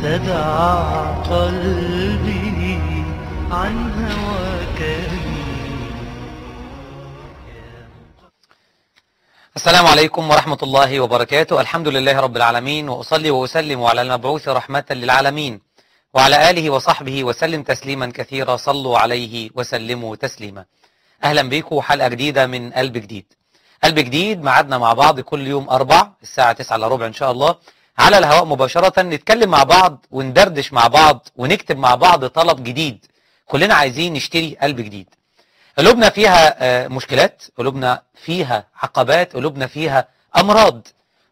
دع قلبي عن هواك السلام عليكم ورحمة الله وبركاته الحمد لله رب العالمين وأصلي وأسلم على المبعوث رحمة للعالمين وعلى آله وصحبه وسلم تسليما كثيرا صلوا عليه وسلموا تسليما أهلا بكم حلقة جديدة من قلب جديد قلب جديد معادنا مع بعض كل يوم أربع الساعة 9 إلا ربع إن شاء الله على الهواء مباشرة نتكلم مع بعض وندردش مع بعض ونكتب مع بعض طلب جديد كلنا عايزين نشتري قلب جديد قلوبنا فيها آه، مشكلات قلوبنا فيها عقبات قلوبنا فيها أمراض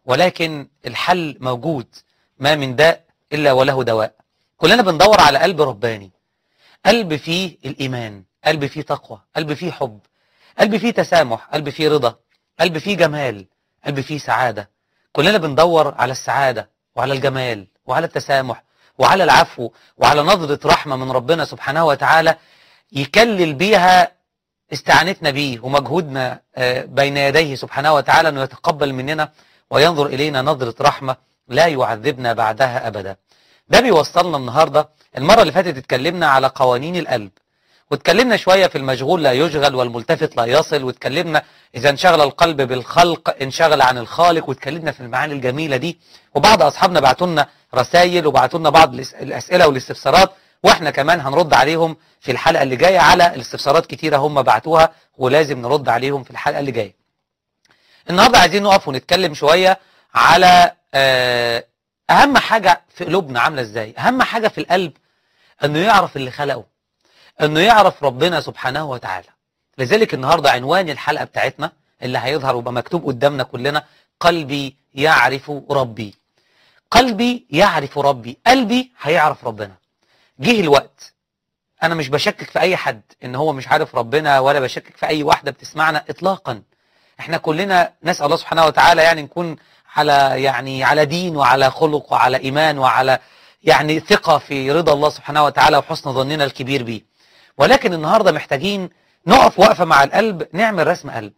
ولكن الحل موجود ما من داء إلا وله دواء كلنا بندور على قلب رباني قلب فيه الإيمان قلب فيه تقوى قلب فيه حب قلب فيه تسامح قلب فيه رضا قلب فيه جمال قلب فيه سعادة كلنا بندور على السعادة وعلى الجمال وعلى التسامح وعلى العفو وعلى نظرة رحمة من ربنا سبحانه وتعالى يكلل بيها استعانتنا بيه ومجهودنا آه، بين يديه سبحانه وتعالى أنه يتقبل مننا وينظر إلينا نظرة رحمة لا يعذبنا بعدها أبدا ده بيوصلنا النهاردة المرة اللي فاتت اتكلمنا على قوانين القلب واتكلمنا شوية في المشغول لا يشغل والملتفت لا يصل واتكلمنا إذا انشغل القلب بالخلق انشغل عن الخالق واتكلمنا في المعاني الجميلة دي وبعض أصحابنا بعتوا لنا رسائل وبعتوا لنا بعض الأس- الأسئلة والاستفسارات واحنا كمان هنرد عليهم في الحلقة اللي جاية على الاستفسارات كتيرة هم بعتوها ولازم نرد عليهم في الحلقة اللي جاية النهاردة عايزين نقف ونتكلم شوية على آه، أهم حاجة في قلوبنا عاملة إزاي أهم حاجة في القلب أنه يعرف اللي خلقه أنه يعرف ربنا سبحانه وتعالى لذلك النهاردة عنوان الحلقة بتاعتنا اللي هيظهر ويبقى مكتوب قدامنا كلنا قلبي يعرف ربي قلبي يعرف ربي قلبي هيعرف ربنا جه الوقت انا مش بشكك في اي حد ان هو مش عارف ربنا ولا بشكك في اي واحده بتسمعنا اطلاقا احنا كلنا نسال الله سبحانه وتعالى يعني نكون على يعني على دين وعلى خلق وعلى ايمان وعلى يعني ثقه في رضا الله سبحانه وتعالى وحسن ظننا الكبير بيه ولكن النهارده محتاجين نقف وقفه مع القلب نعمل رسم قلب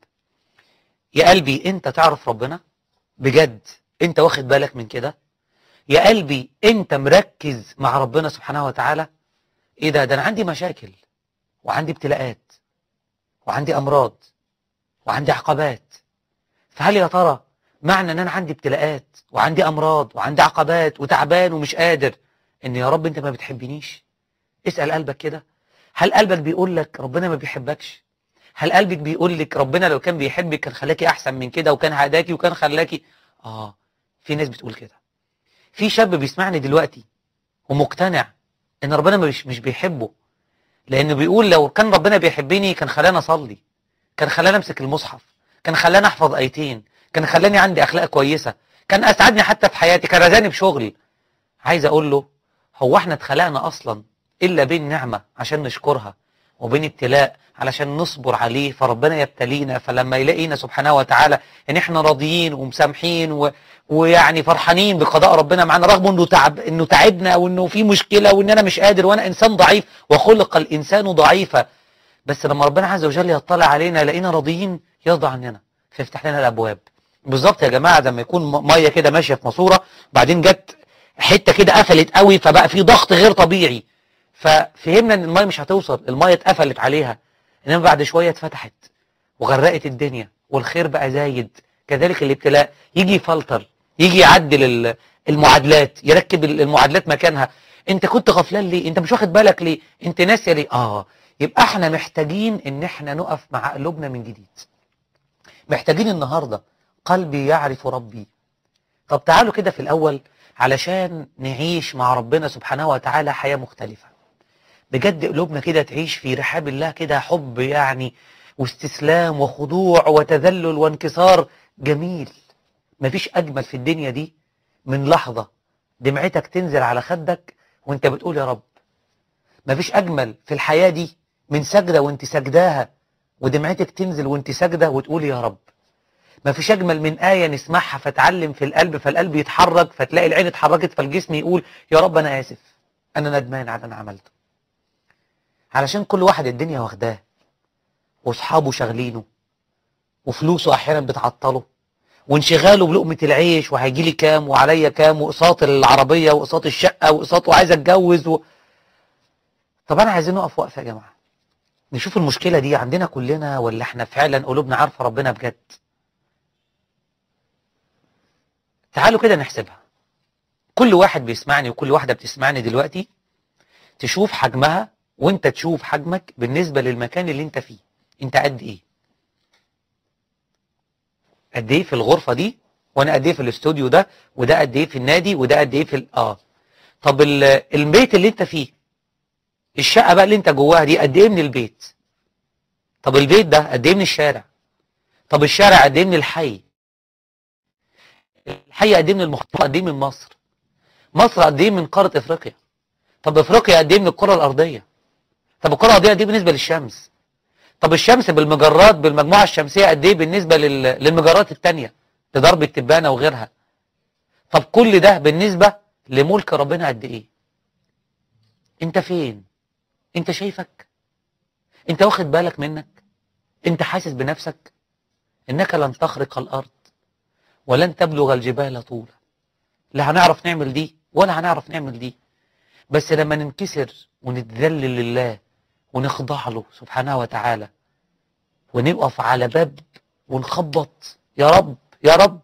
يا قلبي انت تعرف ربنا بجد انت واخد بالك من كده يا قلبي انت مركز مع ربنا سبحانه وتعالى ايه ده ده انا عندي مشاكل وعندي ابتلاءات وعندي امراض وعندي عقبات فهل يا ترى معنى ان انا عندي ابتلاءات وعندي امراض وعندي عقبات وتعبان ومش قادر ان يا رب انت ما بتحبنيش اسال قلبك كده هل قلبك بيقول لك ربنا ما بيحبكش هل قلبك بيقول لك ربنا لو كان بيحبك كان خلاكي احسن من كده وكان هداكي وكان خلاكي اه في ناس بتقول كده في شاب بيسمعني دلوقتي ومقتنع ان ربنا مش مش بيحبه لانه بيقول لو كان ربنا بيحبني كان خلاني اصلي كان خلاني امسك المصحف كان خلاني احفظ ايتين كان خلاني عندي اخلاق كويسه كان اسعدني حتى في حياتي كان رزاني بشغلي عايز اقول له هو احنا اتخلقنا اصلا الا بين نعمه عشان نشكرها وبين ابتلاء علشان نصبر عليه فربنا يبتلينا فلما يلاقينا سبحانه وتعالى ان احنا راضيين ومسامحين و... ويعني فرحانين بقضاء ربنا معانا رغم انه تعب انه تعبنا وانه في مشكله وان انا مش قادر وانا انسان ضعيف وخلق الانسان ضعيفا بس لما ربنا عز وجل يطلع علينا لقينا راضيين يرضى عننا فيفتح لنا الابواب بالظبط يا جماعه لما يكون م- ميه كده ماشيه في ماسوره بعدين جت حته كده قفلت قوي فبقى في ضغط غير طبيعي ففهمنا ان الميه مش هتوصل الميه اتقفلت عليها انما بعد شويه اتفتحت وغرقت الدنيا والخير بقى زايد كذلك الابتلاء يجي يفلتر يجي يعدل ال- المعادلات يركب ال- المعادلات مكانها انت كنت غفلان ليه انت مش واخد بالك ليه انت ناسي ليه اه يبقى احنا محتاجين ان احنا نقف مع قلوبنا من جديد محتاجين النهارده قلبي يعرف ربي طب تعالوا كده في الاول علشان نعيش مع ربنا سبحانه وتعالى حياة مختلفة بجد قلوبنا كده تعيش في رحاب الله كده حب يعني واستسلام وخضوع وتذلل وانكسار جميل مفيش أجمل في الدنيا دي من لحظة دمعتك تنزل على خدك وانت بتقول يا رب مفيش أجمل في الحياة دي من سجدة وانت سجداها ودمعتك تنزل وانت سجدة وتقول يا رب مفيش أجمل من آية نسمعها فتعلم في القلب فالقلب يتحرك فتلاقي العين اتحركت فالجسم يقول يا رب أنا آسف أنا ندمان على اللي أنا عملته علشان كل واحد الدنيا واخداه واصحابه شاغلينه وفلوسه احيانا بتعطله وانشغاله بلقمة العيش وهيجي لي كام وعليا كام وقساط العربية وقساط الشقة وقساط وعايز اتجوز و... طب انا عايزين نقف وقفة يا جماعة نشوف المشكلة دي عندنا كلنا ولا احنا فعلا قلوبنا عارفة ربنا بجد تعالوا كده نحسبها كل واحد بيسمعني وكل واحدة بتسمعني دلوقتي تشوف حجمها وانت تشوف حجمك بالنسبة للمكان اللي انت فيه انت قد ايه قد ايه في الغرفة دي وانا قد ايه في الاستوديو ده وده قد ايه في النادي وده قد ايه في ال... اه طب ال... البيت اللي انت فيه الشقة بقى اللي انت جواها دي قد ايه من البيت طب البيت ده قد ايه من الشارع طب الشارع قد ايه من الحي الحي قد ايه من المخطوط قد ايه من مصر مصر قد ايه من قارة افريقيا طب افريقيا قد ايه من الكرة الارضية طب الكرة الارضية قد ايه بالنسبة للشمس طب الشمس بالمجرات بالمجموعة الشمسية قد ايه بالنسبة لل... للمجرات التانية لضرب التبانة وغيرها طب كل ده بالنسبة لملك ربنا قد ايه انت فين انت شايفك انت واخد بالك منك انت حاسس بنفسك انك لن تخرق الارض ولن تبلغ الجبال طولا لا هنعرف نعمل دي ولا هنعرف نعمل دي بس لما ننكسر ونتذلل لله ونخضع له سبحانه وتعالى ونقف على باب ونخبط يا رب يا رب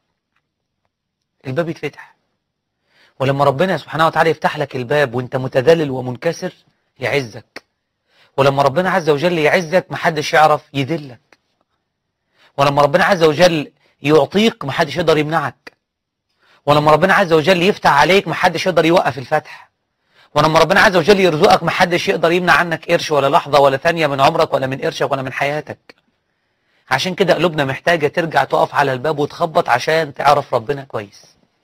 الباب يتفتح ولما ربنا سبحانه وتعالى يفتح لك الباب وانت متذلل ومنكسر يعزك ولما ربنا عز وجل يعزك محدش يعرف يذلك ولما ربنا عز وجل يعطيك محدش يقدر يمنعك ولما ربنا عز وجل يفتح عليك محدش يقدر يوقف الفتح ولما ربنا عز وجل يرزقك محدش يقدر يمنع عنك قرش ولا لحظة ولا ثانية من عمرك ولا من قرشك ولا من حياتك عشان كده قلوبنا محتاجة ترجع تقف على الباب وتخبط عشان تعرف ربنا كويس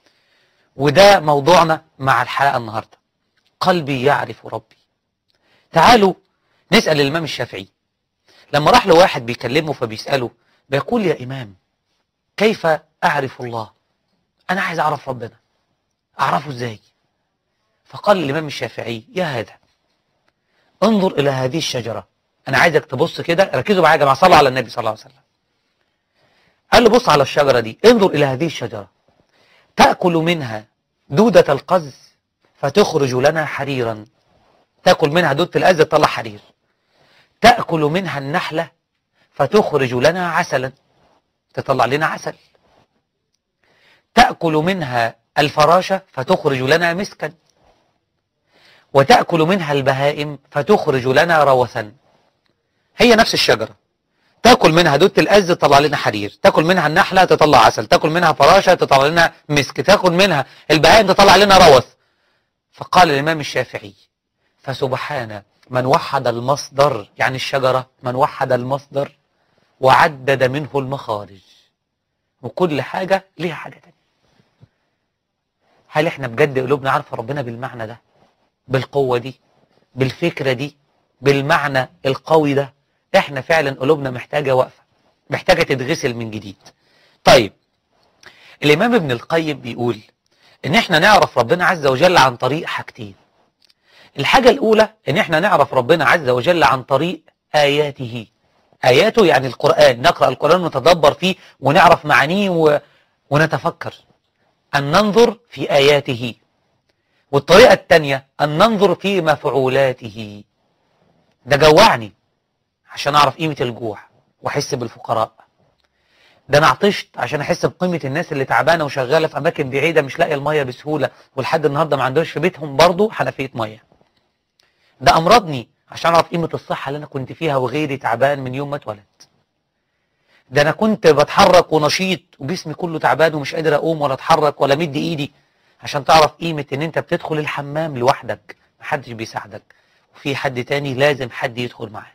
وده موضوعنا مع الحلقة النهاردة قلبي يعرف ربي تعالوا نسأل الإمام الشافعي لما راح له واحد بيكلمه فبيسأله بيقول يا إمام كيف أعرف الله أنا عايز أعرف ربنا أعرفه إزاي فقال الإمام الشافعي يا هذا انظر إلى هذه الشجرة أنا عايزك تبص كده ركزوا معايا يا جماعة صلوا على النبي صلى الله عليه وسلم قال له بص على الشجرة دي انظر إلى هذه الشجرة تأكل منها دودة القز فتخرج لنا حريرا تأكل منها دودة القز تطلع حرير تأكل منها النحلة فتخرج لنا عسلا تطلع لنا عسل تأكل منها الفراشة فتخرج لنا مسكا وتأكل منها البهائم فتخرج لنا روثا هي نفس الشجرة تاكل منها دودة الأز تطلع لنا حرير تاكل منها النحلة تطلع عسل تاكل منها فراشة تطلع لنا مسك تاكل منها البهائم تطلع لنا روث فقال الإمام الشافعي فسبحان من وحد المصدر يعني الشجرة من وحد المصدر وعدد منه المخارج وكل حاجة ليها حاجة تانية هل احنا بجد قلوبنا عارفة ربنا بالمعنى ده بالقوة دي بالفكرة دي بالمعنى القوي ده احنا فعلا قلوبنا محتاجة وقفة محتاجة تتغسل من جديد طيب الإمام ابن القيم بيقول ان احنا نعرف ربنا عز وجل عن طريق حاجتين الحاجة الأولى ان احنا نعرف ربنا عز وجل عن طريق آياته آياته يعني القرآن نقرأ القرآن ونتدبر فيه ونعرف معانيه و... ونتفكر أن ننظر في آياته والطريقة الثانية أن ننظر في مفعولاته ده جوعني عشان أعرف قيمة الجوع وأحس بالفقراء ده أنا عطشت عشان أحس بقيمة الناس اللي تعبانة وشغالة في أماكن بعيدة مش لاقية المية بسهولة ولحد النهاردة ما عندهاش في بيتهم برضه حنفية مية ده أمرضني عشان أعرف قيمة الصحة اللي أنا كنت فيها وغيري تعبان من يوم ما اتولد ده أنا كنت بتحرك ونشيط وجسمي كله تعبان ومش قادر أقوم ولا أتحرك ولا مد إيدي عشان تعرف قيمة إن أنت بتدخل الحمام لوحدك محدش بيساعدك وفي حد تاني لازم حد يدخل معاه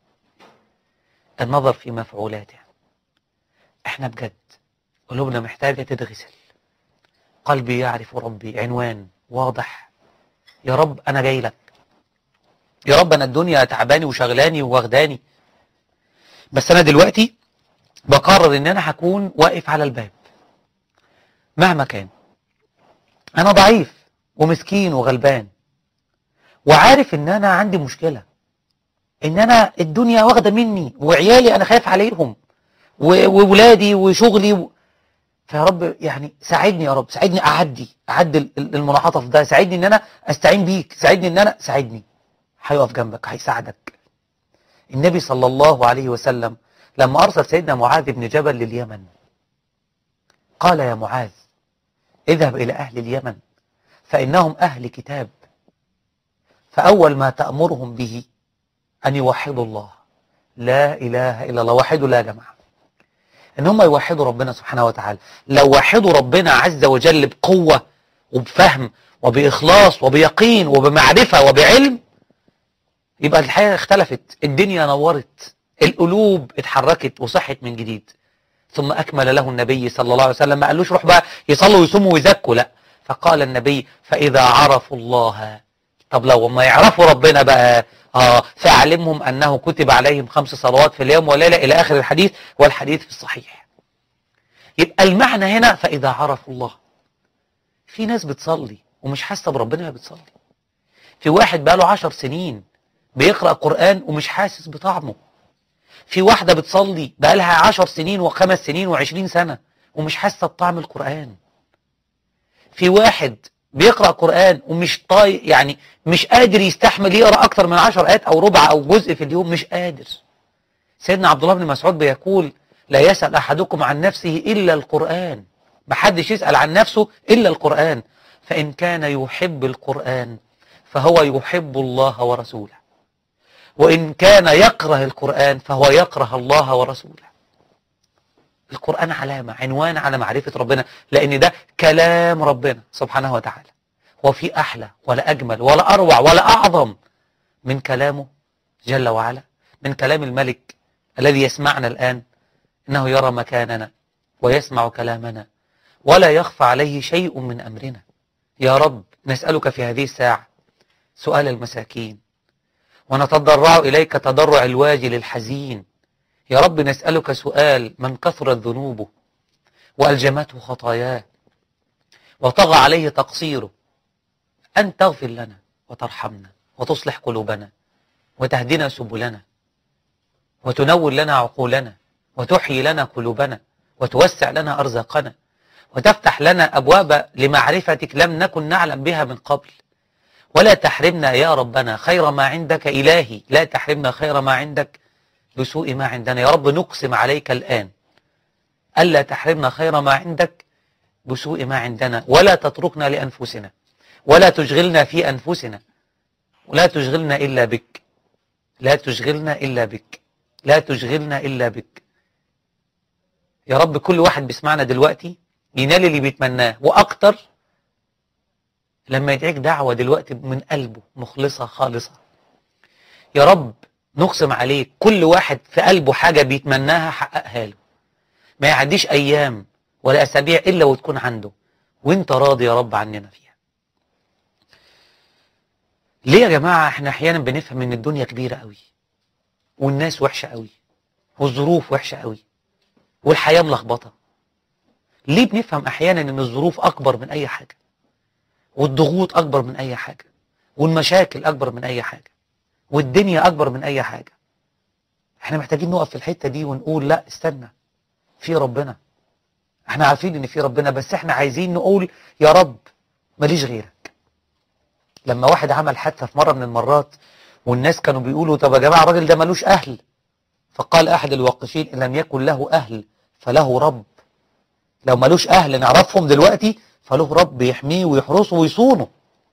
النظر في مفعولاته احنا بجد قلوبنا محتاجة تتغسل قلبي يعرف ربي عنوان واضح يا رب انا جاي لك يا رب انا الدنيا تعباني وشغلاني وواخداني بس انا دلوقتي بقرر ان انا هكون واقف على الباب مهما كان انا ضعيف ومسكين وغلبان وعارف ان انا عندي مشكلة ان انا الدنيا واخدة مني وعيالي انا خايف عليهم و- وولادي وشغلي و... فيا رب يعني ساعدني يا رب ساعدني اعدي اعدي ال- ال- المنعطف ده ساعدني ان انا استعين بيك ساعدني ان انا ساعدني هيقف جنبك هيساعدك النبي صلى الله عليه وسلم لما ارسل سيدنا معاذ بن جبل لليمن قال يا معاذ اذهب الى اهل اليمن فانهم اهل كتاب فاول ما تامرهم به ان يوحدوا الله لا اله الا الله وحدوا لا يا جماعه ان هم يوحدوا ربنا سبحانه وتعالى لو وحدوا ربنا عز وجل بقوة وبفهم وبإخلاص وبيقين وبمعرفة وبعلم يبقى الحياة اختلفت الدنيا نورت القلوب اتحركت وصحت من جديد ثم أكمل له النبي صلى الله عليه وسلم ما قالوش روح بقى يصلوا ويصوموا ويزكوا لا فقال النبي فإذا عرفوا الله طب لو ما يعرفوا ربنا بقى آه فأعلمهم أنه كتب عليهم خمس صلوات في اليوم والليلة إلى آخر الحديث والحديث في الصحيح يبقى المعنى هنا فإذا عرفوا الله في ناس بتصلي ومش حاسة بربنا وهي بتصلي في واحد بقاله عشر سنين بيقرأ قرآن ومش حاسس بطعمه في واحدة بتصلي بقالها عشر سنين وخمس سنين وعشرين سنة ومش حاسة بطعم القرآن في واحد بيقرأ قرآن ومش طايق يعني مش قادر يستحمل يقرأ أكتر من عشر آيات أو ربع أو جزء في اليوم مش قادر سيدنا عبد الله بن مسعود بيقول لا يسأل أحدكم عن نفسه إلا القرآن محدش يسأل عن نفسه إلا القرآن فإن كان يحب القرآن فهو يحب الله ورسوله وإن كان يكره القرآن فهو يكره الله ورسوله القرآن علامة عنوان على معرفة ربنا لأن ده كلام ربنا سبحانه وتعالى وفي أحلى ولا أجمل ولا أروع ولا أعظم من كلامه جل وعلا من كلام الملك الذي يسمعنا الآن إنه يرى مكاننا ويسمع كلامنا ولا يخفى عليه شيء من أمرنا يا رب نسألك في هذه الساعة سؤال المساكين ونتضرع إليك تضرع الواجل الحزين يا رب نسألك سؤال من كثرت ذنوبه وألجمته خطاياه وطغى عليه تقصيره أن تغفر لنا وترحمنا وتصلح قلوبنا وتهدنا سبلنا وتنور لنا عقولنا وتحيي لنا قلوبنا وتوسع لنا أرزاقنا وتفتح لنا أبواب لمعرفتك لم نكن نعلم بها من قبل ولا تحرمنا يا ربنا خير ما عندك إلهي لا تحرمنا خير ما عندك بسوء ما عندنا يا رب نقسم عليك الآن ألا تحرمنا خير ما عندك بسوء ما عندنا ولا تتركنا لأنفسنا ولا تشغلنا في أنفسنا ولا تشغلنا إلا بك لا تشغلنا إلا بك لا تشغلنا إلا بك يا رب كل واحد بيسمعنا دلوقتي ينال اللي بيتمناه وأكتر لما يدعيك دعوة دلوقتي من قلبه مخلصة خالصة يا رب نقسم عليك كل واحد في قلبه حاجة بيتمناها حققها له ما يعديش أيام ولا أسابيع إلا وتكون عنده وانت راضي يا رب عننا فيها ليه يا جماعة احنا احيانا بنفهم ان الدنيا كبيرة قوي والناس وحشة قوي والظروف وحشة قوي والحياة ملخبطة ليه بنفهم احيانا ان الظروف اكبر من اي حاجة والضغوط اكبر من اي حاجة والمشاكل اكبر من اي حاجة والدنيا اكبر من اي حاجة احنا محتاجين نقف في الحتة دي ونقول لا استنى في ربنا احنا عارفين ان في ربنا بس احنا عايزين نقول يا رب ماليش غيرك لما واحد عمل حادثة في مرة من المرات والناس كانوا بيقولوا طب يا جماعة الراجل ده ملوش اهل فقال احد الواقفين ان لم يكن له اهل فله رب لو ملوش اهل نعرفهم دلوقتي فله رب يحميه ويحرسه ويصونه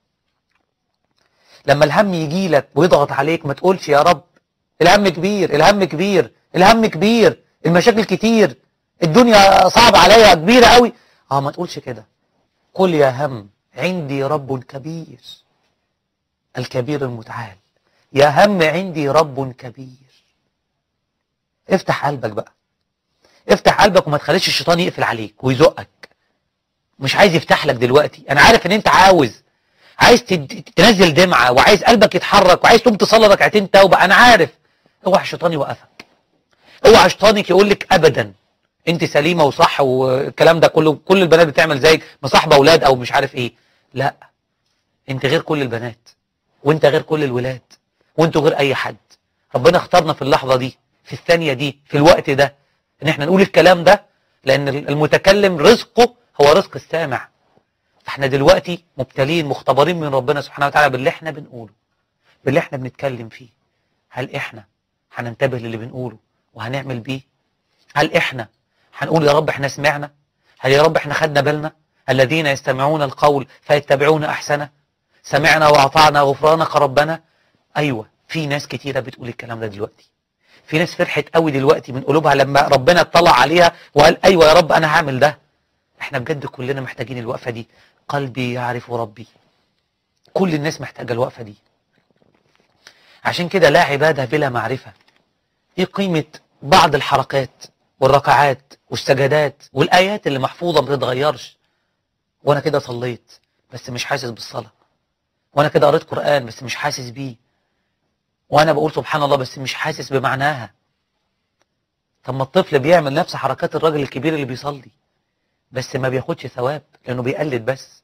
لما الهم يجي لك ويضغط عليك ما تقولش يا رب الهم كبير الهم كبير الهم كبير المشاكل كتير الدنيا صعبة عليا كبيرة قوي اه ما تقولش كده قل يا هم عندي رب كبير الكبير المتعال يا هم عندي رب كبير افتح قلبك بقى افتح قلبك وما تخليش الشيطان يقفل عليك ويزقك مش عايز يفتح لك دلوقتي انا عارف ان انت عاوز عايز تد- تنزل دمعة وعايز قلبك يتحرك وعايز تقوم تصلي ركعتين توبة انا عارف اوعى الشيطان يوقفك اوعى شيطانك يقول لك ابدا انت سليمة وصح والكلام ده كله كل البنات بتعمل زيك مصاحبة اولاد او مش عارف ايه لا انت غير كل البنات وانت غير كل الولاد وانتوا غير اي حد ربنا اختارنا في اللحظة دي في الثانية دي في الوقت ده ان احنا نقول الكلام ده لان المتكلم رزقه هو رزق السامع فاحنا دلوقتي مبتلين مختبرين من ربنا سبحانه وتعالى باللي احنا بنقوله باللي احنا بنتكلم فيه هل احنا هننتبه للي بنقوله وهنعمل بيه هل احنا هنقول يا رب احنا سمعنا هل يا رب احنا خدنا بالنا الذين يستمعون القول فيتبعون احسنه سمعنا واطعنا غفرانك ربنا ايوه في ناس كتيره بتقول الكلام ده دلوقتي في ناس فرحت قوي دلوقتي من قلوبها لما ربنا اطلع عليها وقال ايوه يا رب انا هعمل ده احنا بجد كلنا محتاجين الوقفه دي قلبي يعرف ربي كل الناس محتاجه الوقفه دي عشان كده لا عباده بلا معرفه ايه قيمه بعض الحركات والركعات والسجدات والايات اللي محفوظه ما بتتغيرش وانا كده صليت بس مش حاسس بالصلاه وانا كده قريت قران بس مش حاسس بيه وانا بقول سبحان الله بس مش حاسس بمعناها طب ما الطفل بيعمل نفس حركات الراجل الكبير اللي بيصلي بس ما بياخدش ثواب لانه بيقلد بس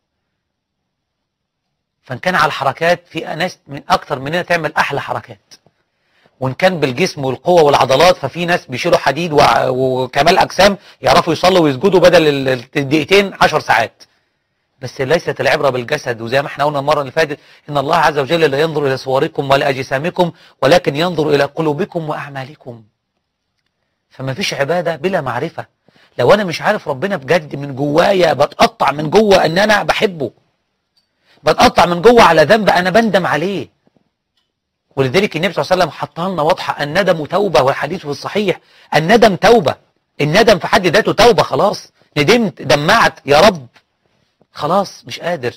فان كان على الحركات في ناس من اكتر مننا تعمل احلى حركات وان كان بالجسم والقوه والعضلات ففي ناس بيشيلوا حديد وع- وكمال اجسام يعرفوا يصلوا ويسجدوا بدل ال- ال- الدقيقتين 10 ساعات بس ليست العبره بالجسد وزي ما احنا قلنا المره اللي فاتت ان الله عز وجل لا ينظر الى صوركم ولا اجسامكم ولكن ينظر الى قلوبكم واعمالكم فما فيش عباده بلا معرفه لو انا مش عارف ربنا بجد من جوايا بتقطع من جوه ان انا بحبه بتقطع من جوه على ذنب انا بندم عليه ولذلك النبي صلى الله عليه وسلم حطها لنا واضحه الندم توبه والحديث في الصحيح الندم توبه الندم في حد ذاته توبه خلاص ندمت دمعت يا رب خلاص مش قادر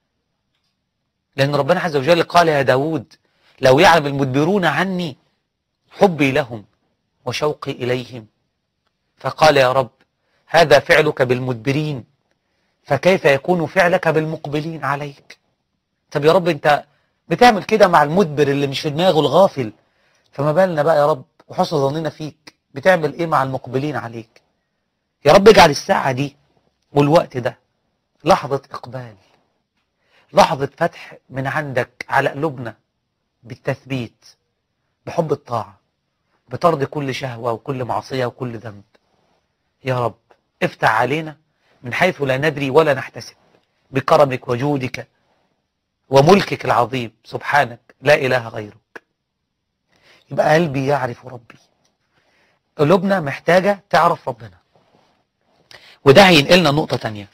لأن ربنا عز وجل قال يا داود لو يعلم المدبرون عني حبي لهم وشوقي إليهم فقال يا رب هذا فعلك بالمدبرين فكيف يكون فعلك بالمقبلين عليك طب يا رب انت بتعمل كده مع المدبر اللي مش في دماغه الغافل فما بالنا بقى يا رب وحسن ظننا فيك بتعمل ايه مع المقبلين عليك يا رب اجعل الساعة دي والوقت ده لحظة إقبال لحظة فتح من عندك على قلوبنا بالتثبيت بحب الطاعة بطرد كل شهوة وكل معصية وكل ذنب يا رب افتح علينا من حيث لا ندري ولا نحتسب بكرمك وجودك وملكك العظيم سبحانك لا إله غيرك يبقى قلبي يعرف ربي قلوبنا محتاجة تعرف ربنا وده هينقلنا نقطة تانية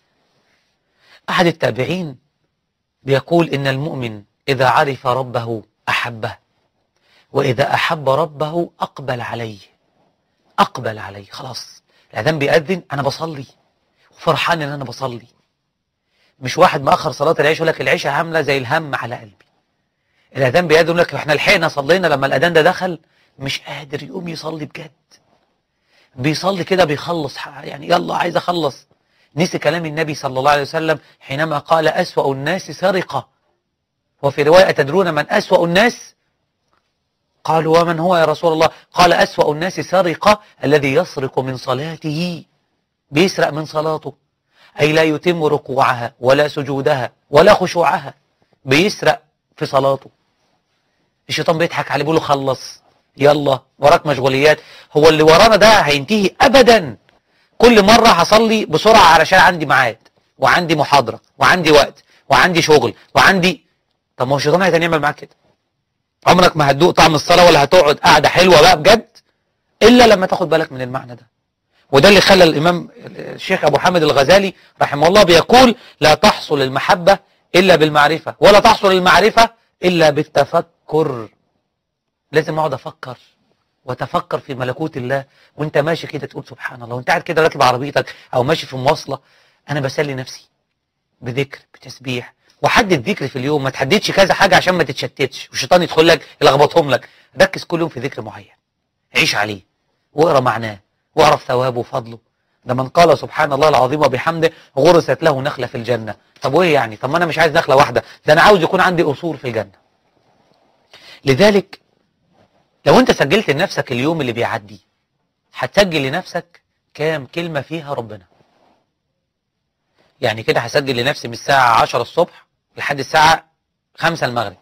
أحد التابعين بيقول إن المؤمن إذا عرف ربه أحبه وإذا أحب ربه أقبل عليه أقبل عليه خلاص الأذان بيأذن أنا بصلي وفرحان إن أنا بصلي مش واحد مأخر صلاة العشاء يقول لك العشاء عاملة زي الهم على قلبي الأذان بيأذن يقول لك إحنا لحقنا صلينا لما الأذان ده دخل مش قادر يقوم يصلي بجد بيصلي كده بيخلص يعني يلا عايز أخلص نسي كلام النبي صلى الله عليه وسلم حينما قال أسوأ الناس سرقة وفي رواية تدرون من أسوأ الناس قالوا ومن هو يا رسول الله قال أسوأ الناس سرقة الذي يسرق من صلاته بيسرق من صلاته أي لا يتم ركوعها ولا سجودها ولا خشوعها بيسرق في صلاته الشيطان بيضحك عليه بيقول له خلص يلا وراك مشغوليات هو اللي ورانا ده هينتهي أبدا كل مرة هصلي بسرعة علشان عندي ميعاد وعندي محاضرة وعندي وقت وعندي شغل وعندي طب ما هو الشيطان هيتعمل يعمل معاك كده عمرك ما هتدوق طعم الصلاة ولا هتقعد قاعدة حلوة بقى بجد إلا لما تاخد بالك من المعنى ده وده اللي خلى الإمام الشيخ أبو حامد الغزالي رحمه الله بيقول لا تحصل المحبة إلا بالمعرفة ولا تحصل المعرفة إلا بالتفكر لازم أقعد أفكر وتفكر في ملكوت الله وانت ماشي كده تقول سبحان الله وانت قاعد كده راكب عربيتك او ماشي في مواصله انا بسلي نفسي بذكر بتسبيح وحدد ذكر في اليوم ما تحددش كذا حاجه عشان ما تتشتتش والشيطان يدخل لك يلخبطهم لك ركز كل يوم في ذكر معين عيش عليه واقرا معناه واعرف ثوابه وفضله ده من قال سبحان الله العظيم وبحمده غرست له نخله في الجنه طب وايه يعني طب ما انا مش عايز نخله واحده ده انا عاوز يكون عندي قصور في الجنه لذلك لو انت سجلت لنفسك اليوم اللي بيعدي هتسجل لنفسك كام كلمة فيها ربنا يعني كده هسجل لنفسي من الساعة 10 الصبح لحد الساعة 5 المغرب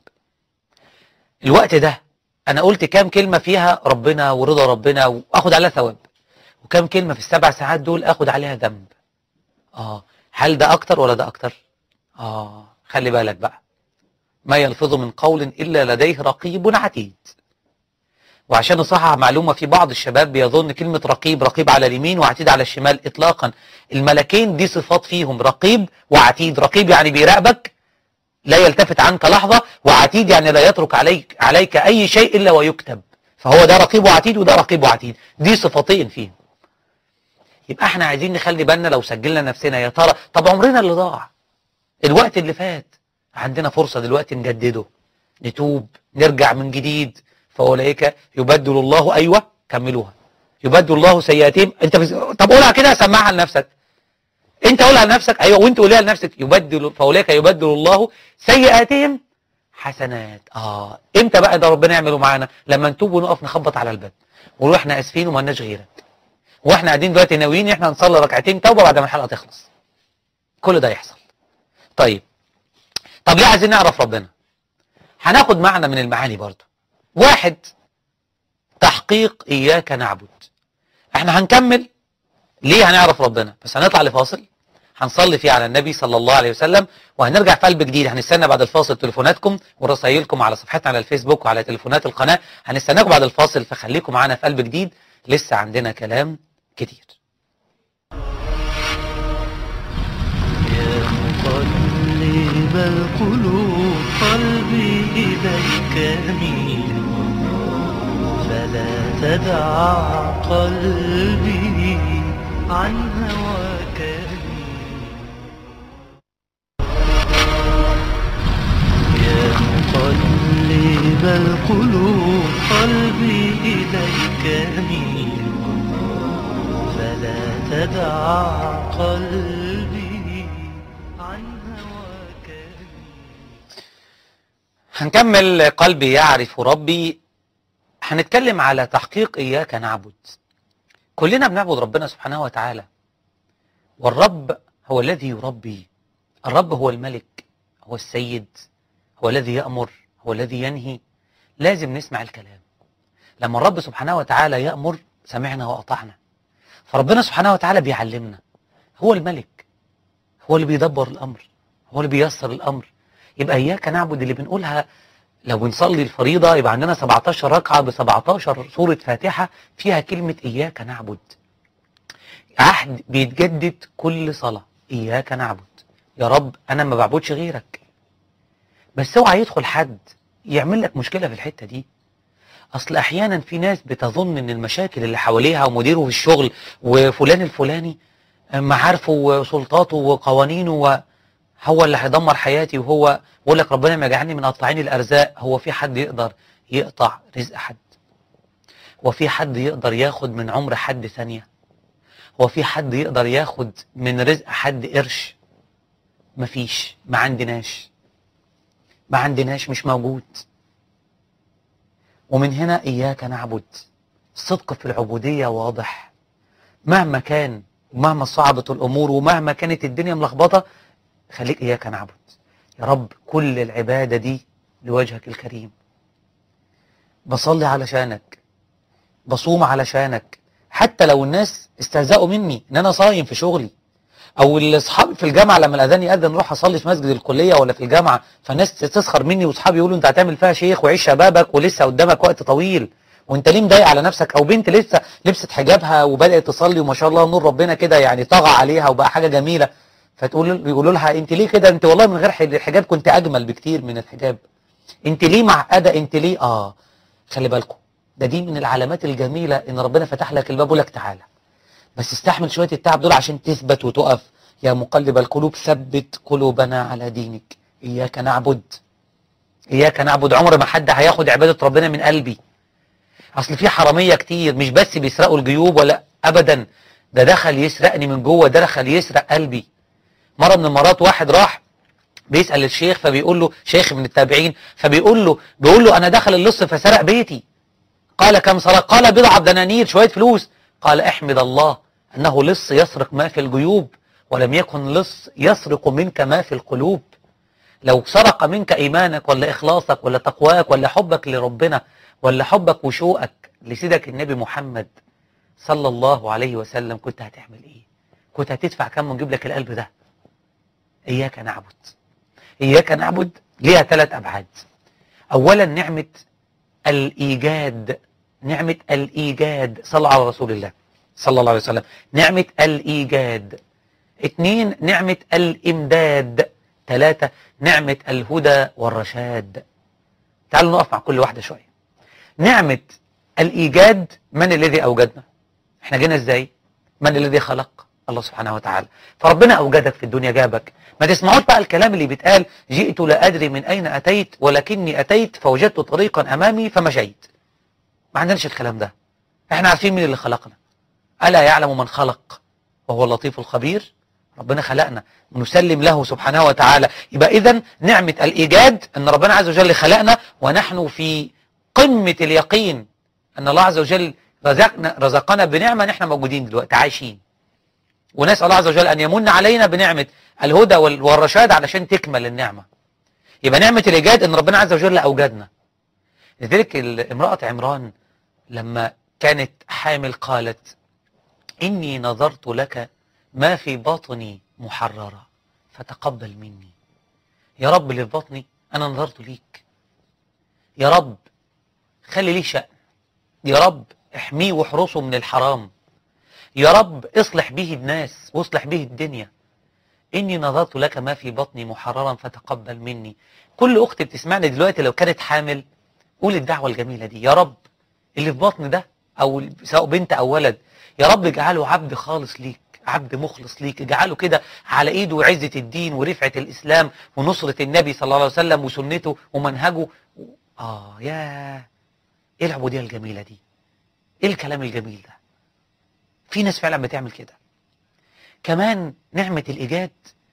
الوقت ده انا قلت كام كلمة فيها ربنا ورضا ربنا واخد عليها ثواب وكم كلمة في السبع ساعات دول اخد عليها ذنب اه هل ده اكتر ولا ده اكتر اه خلي بالك بقى ما يلفظ من قول الا لديه رقيب عتيد وعشان نصحح معلومة في بعض الشباب بيظن كلمة رقيب رقيب على اليمين وعتيد على الشمال اطلاقا الملكين دي صفات فيهم رقيب وعتيد رقيب يعني بيراقبك لا يلتفت عنك لحظة وعتيد يعني لا يترك عليك عليك اي شيء الا ويكتب فهو ده رقيب وعتيد وده رقيب وعتيد دي صفتين فيهم يبقى احنا عايزين نخلي بالنا لو سجلنا نفسنا يا ترى طب عمرنا اللي ضاع الوقت اللي فات عندنا فرصة دلوقتي نجدده نتوب نرجع من جديد فأولئك يبدل الله أيوة كملوها يبدل الله سيئاتهم انت بس... طب قولها كده سمعها لنفسك انت قولها لنفسك ايوه وانت قولها لنفسك يبدل فأولئك يبدل الله سيئاتهم حسنات اه امتى بقى ده ربنا يعمله معانا لما نتوب ونقف نخبط على الباب ونقول احنا اسفين وما لناش غيرك واحنا قاعدين دلوقتي ناويين احنا نصلي ركعتين توبه بعد ما الحلقه تخلص كل ده يحصل طيب طب ليه عايزين نعرف ربنا هناخد معنى من المعاني برضو واحد تحقيق إياك نعبد احنا هنكمل ليه هنعرف ربنا بس هنطلع لفاصل هنصلي فيه على النبي صلى الله عليه وسلم وهنرجع في قلب جديد هنستنى بعد الفاصل تليفوناتكم ورسائلكم على صفحتنا على الفيسبوك وعلى تليفونات القناة هنستناكم بعد الفاصل فخليكم معانا في قلب جديد لسه عندنا كلام كتير يا مقلب القلوب قلبي إليك أميل فلا تدع قلبي عن هواك يميل يا مقلب القلوب قلبي إليك أميل فلا تدع قلبي عن هواك يميل هنكمل قلبي يعرف ربي هنتكلم على تحقيق إياك نعبد كلنا بنعبد ربنا سبحانه وتعالى والرب هو الذي يربي الرب هو الملك هو السيد هو الذي يأمر هو الذي ينهي لازم نسمع الكلام لما الرب سبحانه وتعالى يأمر سمعنا وأطعنا فربنا سبحانه وتعالى بيعلمنا هو الملك هو اللي بيدبر الأمر هو اللي بيسر الأمر يبقى إياك نعبد اللي بنقولها لو بنصلي الفريضة يبقى عندنا 17 ركعة ب 17 سورة فاتحة فيها كلمة إياك نعبد عهد بيتجدد كل صلاة إياك نعبد يا رب أنا ما بعبدش غيرك بس اوعى يدخل حد يعمل لك مشكلة في الحتة دي أصل أحيانا في ناس بتظن إن المشاكل اللي حواليها ومديره في الشغل وفلان الفلاني معارفه وسلطاته وقوانينه و... هو اللي هيدمر حياتي وهو بقول لك ربنا ما يجعلني من قطاعين الارزاق هو في حد يقدر يقطع رزق حد هو في حد يقدر ياخد من عمر حد ثانية هو في حد يقدر ياخد من رزق حد قرش مفيش ما عندناش ما عندناش مش موجود ومن هنا إياك نعبد الصدق في العبودية واضح مهما كان ومهما صعبت الأمور ومهما كانت الدنيا ملخبطة خليك إياك نعبد يا رب كل العبادة دي لوجهك الكريم بصلي علشانك بصوم علشانك حتى لو الناس استهزأوا مني ان انا صايم في شغلي او اصحابي في الجامعه لما الاذان ياذن نروح اصلي في مسجد الكليه ولا في الجامعه فالناس تسخر مني واصحابي يقولوا انت هتعمل فيها شيخ وعيش شبابك ولسه قدامك وقت طويل وانت ليه مضايق على نفسك او بنت لسه لبست حجابها وبدات تصلي وما شاء الله نور ربنا كده يعني طغى عليها وبقى حاجه جميله فتقول يقولوا لها انت ليه كده انت والله من غير الحجاب كنت اجمل بكتير من الحجاب انت ليه معقده انت ليه اه خلي بالكم ده دي من العلامات الجميله ان ربنا فتح لك الباب ولك تعالى بس استحمل شويه التعب دول عشان تثبت وتقف يا مقلب القلوب ثبت قلوبنا على دينك اياك نعبد اياك نعبد عمر ما حد هياخد عباده ربنا من قلبي اصل في حراميه كتير مش بس بيسرقوا الجيوب ولا ابدا ده دخل يسرقني من جوه ده دخل يسرق قلبي مره من المرات واحد راح بيسال الشيخ فبيقول له شيخ من التابعين فبيقول له بيقول له انا دخل اللص فسرق بيتي قال كم سرق قال بضعه دنانير شويه فلوس قال احمد الله انه لص يسرق ما في الجيوب ولم يكن لص يسرق منك ما في القلوب لو سرق منك ايمانك ولا اخلاصك ولا تقواك ولا حبك لربنا ولا حبك وشوقك لسيدك النبي محمد صلى الله عليه وسلم كنت هتعمل ايه كنت هتدفع كم ونجيب لك القلب ده اياك نعبد اياك نعبد ليها ثلاث ابعاد اولا نعمة الايجاد نعمة الايجاد صلى على رسول الله صلى الله عليه وسلم نعمة الايجاد اتنين نعمة الامداد ثلاثة نعمة الهدى والرشاد تعالوا نقف مع كل واحدة شوية نعمة الإيجاد من الذي أوجدنا احنا جينا ازاي من الذي خلق الله سبحانه وتعالى فربنا أوجدك في الدنيا جابك ما تسمعوش بقى الكلام اللي بيتقال جئت لا أدري من أين أتيت ولكني أتيت فوجدت طريقا أمامي فمشيت ما عندناش الكلام ده احنا عارفين مين اللي خلقنا ألا يعلم من خلق وهو اللطيف الخبير ربنا خلقنا نسلم له سبحانه وتعالى يبقى إذا نعمة الإيجاد أن ربنا عز وجل خلقنا ونحن في قمة اليقين أن الله عز وجل رزقنا, رزقنا بنعمة نحن موجودين دلوقتي عايشين ونسأل الله عز وجل أن يمن علينا بنعمة الهدى وال- والرشاد علشان تكمل النعمة يبقى نعمة الإيجاد أن ربنا عز وجل أوجدنا لذلك ال- امرأة عمران لما كانت حامل قالت إني نظرت لك ما في بطني محررة فتقبل مني يا رب اللي في بطني أنا نظرت ليك يا رب خلي ليه شأن يا رب احميه واحرسه من الحرام يا رب اصلح به الناس واصلح به الدنيا إني نظرت لك ما في بطني محررا فتقبل مني كل أخت بتسمعني دلوقتي لو كانت حامل قول الدعوة الجميلة دي يا رب اللي في بطن ده أو سواء بنت أو ولد يا رب اجعله عبد خالص ليك عبد مخلص ليك اجعله كده على ايده عزة الدين ورفعة الإسلام ونصرة النبي صلى الله عليه وسلم وسنته ومنهجه آه يا ايه العبودية الجميلة دي ايه الكلام الجميل ده في ناس فعلا بتعمل كده كمان نعمة الإيجاد